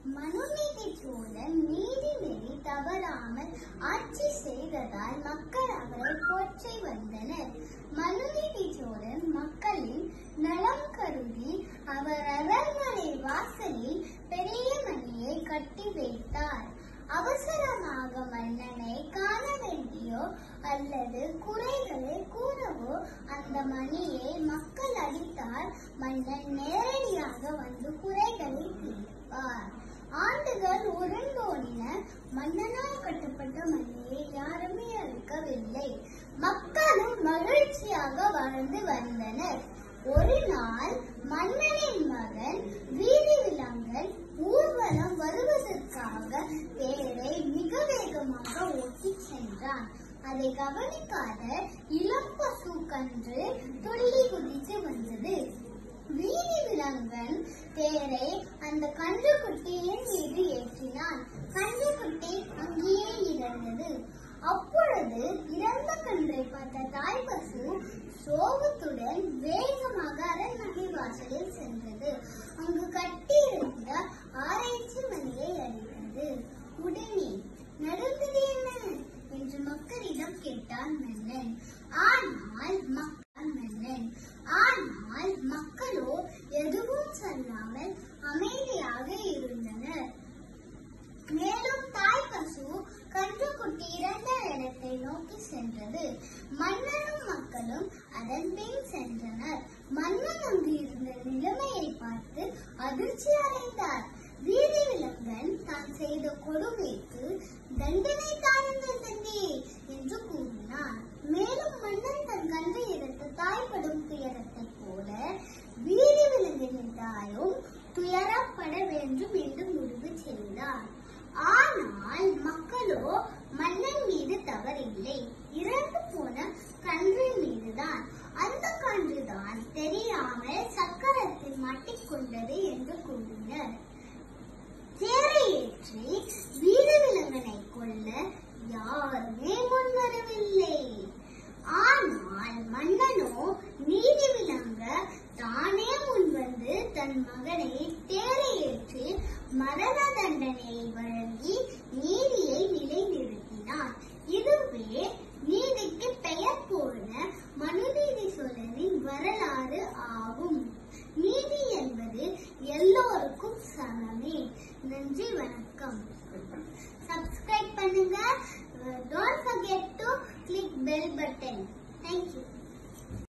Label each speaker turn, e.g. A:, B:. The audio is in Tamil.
A: மனுநீதி சோழன் நீதிநெறி தவறாமல் ஆட்சி செய்ததால் மக்கள் அவரை போற்றி வந்தனர் மனுநீதி சோழன் மக்களின் நலம் கருதி அவர் அரண்மனை வாசலில் பெரிய மணியை கட்டி வைத்தார் அவசரமாக மன்னனை காண வேண்டியோ அல்லது குறைகளை கூறவோ அந்த மணியை மக்கள் அடித்தால் மன்னன் நேரடியாக வந்து குறைகளை தீர்ப்பார் ஆண்டுகள் உருண்டோடின மன்னனால் கட்டப்பட்ட மணியை யாருமே அழிக்கவில்லை மக்களும் மகிழ்ச்சியாக வாழ்ந்து வந்தனர் ஒரு நாள் மன்னனின் மகன் வீதி விலங்கன் ஊர்வலம் வருவதற்காக தேரை மிக வேகமாக ஓட்டிச் சென்றான் அதை கவனிக்காத இளம் பசு கன்று துள்ளி குதித்து வந்தது வீதி விலங்கன் தேரை அந்த கன்றுக்குட்டியின் மீது ஏற்றினான் கன்றுக்குட்டி அங்கேயே இறந்தது அப்பொழுது இறந்த கன்றை பார்த்த தாய் பசு சோகத்துடன் வேகமாக அரண்மனை வாசலில் சென்றது அங்கு கட்டியிருந்த ஆராய்ச்சி மணியை அறிந்தது உடனே நடந்தது என்ன என்று மக்களிடம் கேட்டான் மன்னன் ஆனால் மக்கள் மன்னன் ஆனால் மக்களோ எதுவும் சொல்லாமல் அமைதியாக இருந்தனர் மேலும் தாய் பசு கன்றுக்குட்டி இறந்த இடத்தை நோக்கி சென்றது மன்னனும் மக்களும் அதன் பின் சென்றனர் மன்னன் அங்கு இருந்த நிலைமையை பார்த்து அதிர்ச்சி அடைந்தார் வீதி விலங்கன் தான் செய்த கொடுமைக்கு தண்டனை தாருங்கள் தந்தையே என்று கூறினார் மேலும் மன்னன் தன் கன்றை எடுத்த தாய்ப்படும் துயரத்தைப் போல வீதி விலங்கின் தாயும் துயரப்பட வேண்டும் என்று முடிவு செய்தார் ஆனால் மக்களோ மன்னன் மீது தவறில்லை இறந்து போன கன்றின் மீதுதான் அந்த கன்றுதான் தெரியாமல் சக்கரத்தில் மாட்டிக்கொண்டது என்று கூறினர் தேரை ஏற்றி வீடு விலங்கனை கொல்ல யாருமே முன்வரவில்லை ஆனால் மன்னனோ நீதி விளங்க தானே முன்வந்து தன் மகனை தேரை ஏற்றி மரண தண்டனையை வழங்கி நீதியை நிலைநிறுத்தினார் இதுவே நீதிக்கு பெயர் போன மனுநீதி சோழனின் வரலாறு ஆகும் நீதி என்பது எல்லோருக்கும் சமமே நன்றி வணக்கம் சப்ஸ்கிரைப் பண்ணுங்க don't forget to click bell button thank you